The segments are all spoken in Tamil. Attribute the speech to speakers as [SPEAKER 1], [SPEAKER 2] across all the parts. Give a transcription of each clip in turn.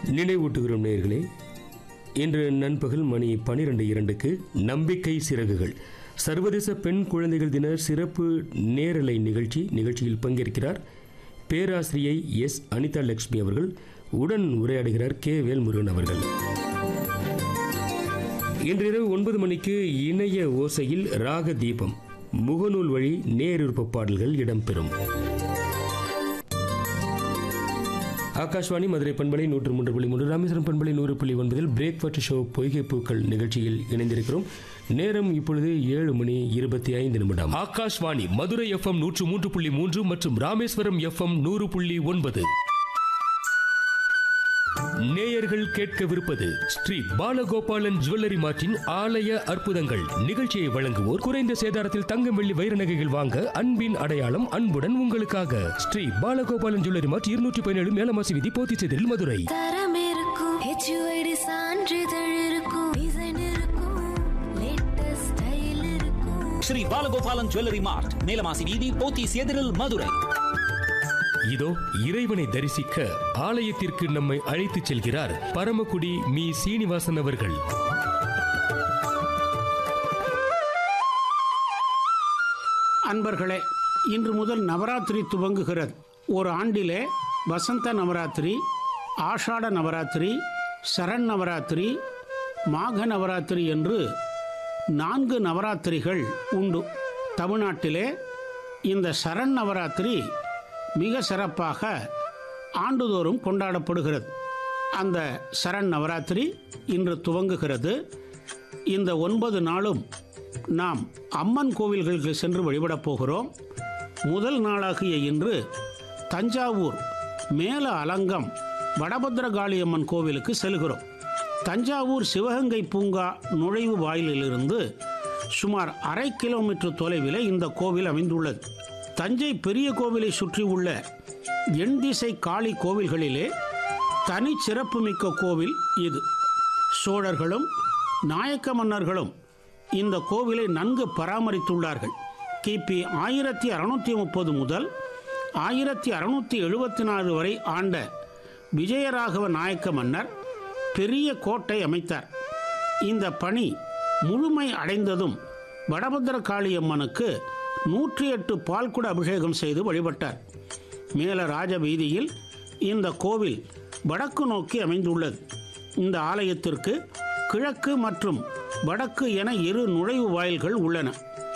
[SPEAKER 1] நினைவூட்டுகிறோம் நேயர்களே இன்று நண்பகல் மணி பனிரெண்டு இரண்டுக்கு நம்பிக்கை சிறகுகள் சர்வதேச பெண் குழந்தைகள் தின சிறப்பு நேரலை நிகழ்ச்சி நிகழ்ச்சியில் பங்கேற்கிறார் பேராசிரியை எஸ் அனிதா லட்சுமி அவர்கள் உடன் உரையாடுகிறார் கே வேல்முருகன் அவர்கள் இன்றிரவு ஒன்பது மணிக்கு இணைய ஓசையில் ராக தீபம் முகநூல் வழி நேரிருப்ப பாடல்கள் இடம்பெறும் ஆகாஷ்வாணி மதுரை பண்பலை நூற்று மூன்று புள்ளி மூன்று ராமேஸ்வரம் பண்பலை நூறு புள்ளி ஒன்பதில் பிரேக்ஃபாஸ்ட் ஷோ பொய்கை பூக்கள் நிகழ்ச்சியில் இணைந்திருக்கிறோம் நேரம் இப்பொழுது ஏழு மணி இருபத்தி ஐந்து நிமிடம் ஆகாஷ்வாணி மதுரை எஃப்எம் நூற்று மூன்று புள்ளி மூன்று மற்றும் ராமேஸ்வரம் எஃப்எம் நூறு புள்ளி ஒன்பது நேயர்கள் கேட்கவிருப்பது ஸ்ரீ பாலகோபாலன் ஜுவல்லரி மார்ட்டின் ஆலய அற்புதங்கள் நிகழ்ச்சியை வழங்குவோர் குறைந்த சேதாரத்தில் தங்கம் வெள்ளி வைர நகைகள் வாங்க அன்பின் அடையாளம் அன்புடன் உங்களுக்காக ஸ்ரீ பாலகோபாலன் ஜுவல்லரி மார்ட் இருநூற்றி பதினேழு மேலமாசி விதி போத்திச்செதில் மதுரை
[SPEAKER 2] தரம் இருக்கும் ஹெச்யூஐடி சான்றிதழ் இருக்கும் டிசைன் இருக்கும் லேட்டஸ்ட் ஸ்டைல் இருக்கும்
[SPEAKER 3] ஸ்ரீ பாலகோபாலன் ஜுவல்லரி மார்ட் நீலமாசி வீதி போத்தீஸ் எதிரில் மதுரை
[SPEAKER 1] இதோ இறைவனை தரிசிக்க ஆலயத்திற்கு நம்மை அழைத்துச் செல்கிறார் பரமக்குடி மீ சீனிவாசன் அவர்கள்
[SPEAKER 4] அன்பர்களே இன்று முதல் நவராத்திரி துவங்குகிறது ஒரு ஆண்டிலே வசந்த நவராத்திரி ஆஷாட நவராத்திரி சரண் நவராத்திரி மாக நவராத்திரி என்று நான்கு நவராத்திரிகள் உண்டு தமிழ்நாட்டிலே இந்த சரண் நவராத்திரி மிக சிறப்பாக ஆண்டுதோறும் கொண்டாடப்படுகிறது அந்த சரண் நவராத்திரி இன்று துவங்குகிறது இந்த ஒன்பது நாளும் நாம் அம்மன் கோவில்களுக்கு சென்று வழிபடப் போகிறோம் முதல் நாளாகிய இன்று தஞ்சாவூர் மேல அலங்கம் வடபத்திரகாளியம்மன் கோவிலுக்கு செல்கிறோம் தஞ்சாவூர் சிவகங்கை பூங்கா நுழைவு வாயிலிலிருந்து சுமார் அரை கிலோமீட்டர் தொலைவிலே இந்த கோவில் அமைந்துள்ளது தஞ்சை பெரிய கோவிலை சுற்றியுள்ள எண் திசை காளி கோவில்களிலே தனி சிறப்புமிக்க கோவில் இது சோழர்களும் நாயக்க மன்னர்களும் இந்த கோவிலை நன்கு பராமரித்துள்ளார்கள் கிபி ஆயிரத்தி அறுநூத்தி முப்பது முதல் ஆயிரத்தி அறுநூத்தி எழுபத்தி நாலு வரை ஆண்ட விஜயராகவ நாயக்க மன்னர் பெரிய கோட்டை அமைத்தார் இந்த பணி முழுமை அடைந்ததும் வடபத்திர காளியம்மனுக்கு நூற்றி எட்டு பால்குட அபிஷேகம் செய்து வழிபட்டார் மேல ராஜ வீதியில் இந்த கோவில் வடக்கு நோக்கி அமைந்துள்ளது இந்த ஆலயத்திற்கு கிழக்கு மற்றும் வடக்கு என இரு நுழைவு வாயில்கள் உள்ளன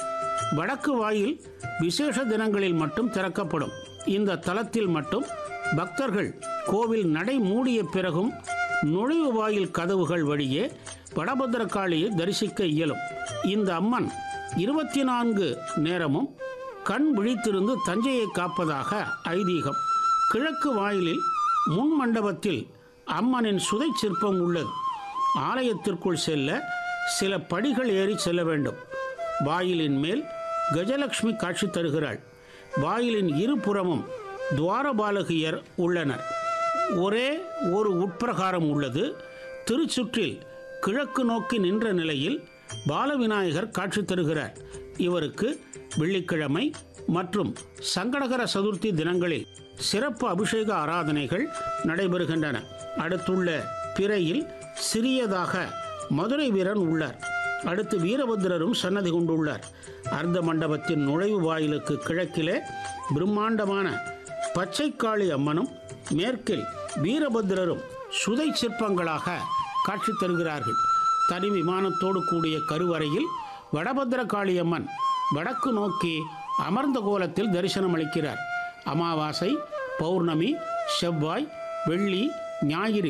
[SPEAKER 4] வடக்கு வாயில் விசேஷ தினங்களில் மட்டும் திறக்கப்படும் இந்த தலத்தில் மட்டும் பக்தர்கள் கோவில் நடை மூடிய பிறகும் நுழைவு வாயில் கதவுகள் வழியே வடபத்திரகாளியை தரிசிக்க இயலும் இந்த அம்மன் இருபத்தி நான்கு நேரமும் கண் விழித்திருந்து தஞ்சையை காப்பதாக ஐதீகம் கிழக்கு வாயிலில் முன் மண்டபத்தில் அம்மனின் சுதை சிற்பம் உள்ளது ஆலயத்திற்குள் செல்ல சில படிகள் ஏறி செல்ல வேண்டும் வாயிலின் மேல் கஜலட்சுமி காட்சி தருகிறாள் வாயிலின் இருபுறமும் துவாரபாலகியர் உள்ளனர் ஒரே ஒரு உட்பிரகாரம் உள்ளது திருச்சுற்றில் கிழக்கு நோக்கி நின்ற நிலையில் பாலவிநாயகர் காட்சி தருகிறார் இவருக்கு வெள்ளிக்கிழமை மற்றும் சங்கடகர சதுர்த்தி தினங்களில் சிறப்பு அபிஷேக ஆராதனைகள் நடைபெறுகின்றன அடுத்துள்ள பிறையில் சிறியதாக மதுரை வீரன் உள்ளார் அடுத்து வீரபத்திரரும் சன்னதி கொண்டுள்ளார் அர்த்த மண்டபத்தின் நுழைவு வாயிலுக்கு கிழக்கிலே பிரம்மாண்டமான பச்சைக்காளி அம்மனும் மேற்கில் வீரபத்திரரும் சுதை சிற்பங்களாக காட்சி தருகிறார்கள் தனி விமானத்தோடு கூடிய கருவறையில் வடபத்திர காளியம்மன் வடக்கு நோக்கி அமர்ந்த கோலத்தில் தரிசனம் அளிக்கிறார் அமாவாசை பௌர்ணமி செவ்வாய் வெள்ளி ஞாயிறு